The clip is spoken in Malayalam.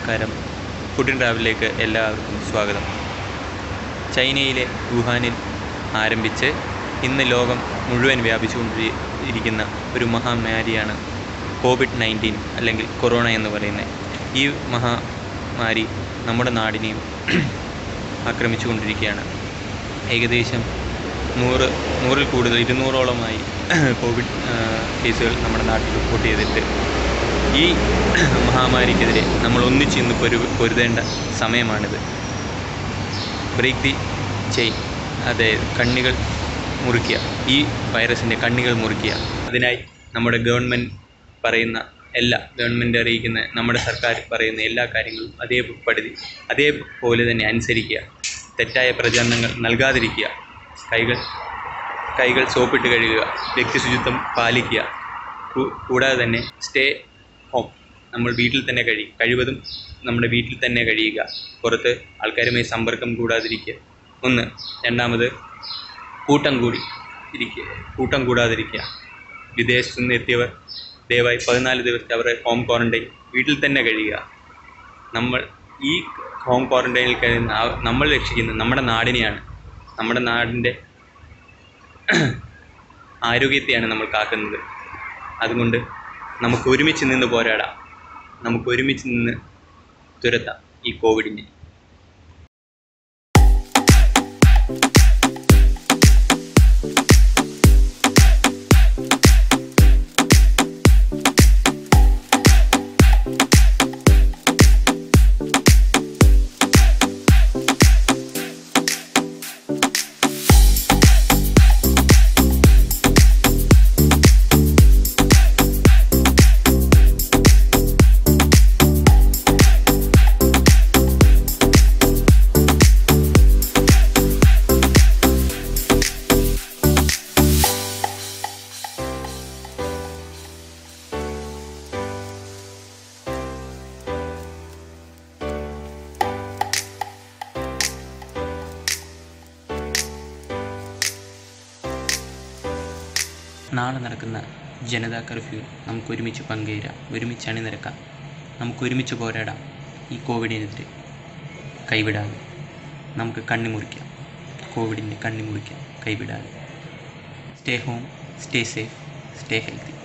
നമസ്കാരം ഫുഡ് ആൻഡ് ട്രാവലിലേക്ക് എല്ലാവർക്കും സ്വാഗതം ചൈനയിലെ വുഹാനിൽ ആരംഭിച്ച് ഇന്ന് ലോകം മുഴുവൻ വ്യാപിച്ചുകൊണ്ടിരിക്കുന്ന ഒരു മഹാമാരിയാണ് കോവിഡ് നയൻറ്റീൻ അല്ലെങ്കിൽ കൊറോണ എന്ന് പറയുന്നത് ഈ മഹാമാരി നമ്മുടെ നാടിനെയും ആക്രമിച്ചുകൊണ്ടിരിക്കുകയാണ് ഏകദേശം നൂറ് നൂറിൽ കൂടുതൽ ഇരുന്നൂറോളമായി കോവിഡ് ആ, കേസുകൾ നമ്മുടെ നാട്ടിൽ റിപ്പോർട്ട് ചെയ്തിട്ട് ഈ മഹാമാരിക്കെതിരെ നമ്മൾ ഒന്നിച്ച് ഇന്ന് പൊരു പൊരുതേണ്ട സമയമാണിത് ബ്രേക്ക് ദി ചെയിൻ അതായത് കണ്ണികൾ മുറിക്കുക ഈ വൈറസിൻ്റെ കണ്ണികൾ മുറിക്കുക അതിനായി നമ്മുടെ ഗവൺമെൻറ് പറയുന്ന എല്ലാ ഗവൺമെൻറ് അറിയിക്കുന്ന നമ്മുടെ സർക്കാർ പറയുന്ന എല്ലാ കാര്യങ്ങളും അതേപടി അതേപോലെ തന്നെ അനുസരിക്കുക തെറ്റായ പ്രചരണങ്ങൾ നൽകാതിരിക്കുക കൈകൾ കൈകൾ സോപ്പിട്ട് കഴുകുക വ്യക്തിശുചിത്വം പാലിക്കുക കൂ- കൂടാതെ തന്നെ സ്റ്റേ ഹോം നമ്മൾ വീട്ടിൽ തന്നെ കഴി കഴിവതും നമ്മുടെ വീട്ടിൽ തന്നെ കഴിയുക പുറത്ത് ആൾക്കാരുമായി സമ്പർക്കം കൂടാതിരിക്കുക ഒന്ന് രണ്ടാമത് കൂട്ടം കൂടി ഇരിക്കുക കൂട്ടം കൂടാതിരിക്കുക വിദേശത്തു നിന്ന് എത്തിയവർ ദയവായി പതിനാല് ദിവസത്തെ അവരുടെ ഹോം ക്വാറൻറ്റൈൻ വീട്ടിൽ തന്നെ കഴിയുക നമ്മൾ ഈ ഹോം ക്വാറൻറ്റൈനിൽ കഴിയുന്ന ആ- നമ്മൾ രക്ഷിക്കുന്നത് നമ്മുടെ നാടിനെയാണ് നമ്മുടെ നാടിൻ്റെ ആരോഗ്യത്തെയാണ് നമ്മൾ കാക്കുന്നത് അതുകൊണ്ട് നമുക്ക് ഒരുമിച്ച് നിന്ന് പോരാടാം നമുക്ക് ഒരുമിച്ച് നിന്ന് തുരത്താം ഈ കോവിഡിനെ നാളെ നടക്കുന്ന ജനതാ കർഫ്യൂ നമുക്ക് ഒരുമിച്ച് പങ്കുചേരാം ഒരുമിച്ച് അണിനിരക്കാം നമുക്ക് ഒരുമിച്ച് പോരാടാം ഈ കോവിഡിനെതിരെ കൈവിടാതെ നമുക്ക് കണ്ണി മുറിക്കാം കോവിഡിൻ്റെ കണ്ണി മുറിക്കാം കൈവിടാതെ stay home stay safe stay healthy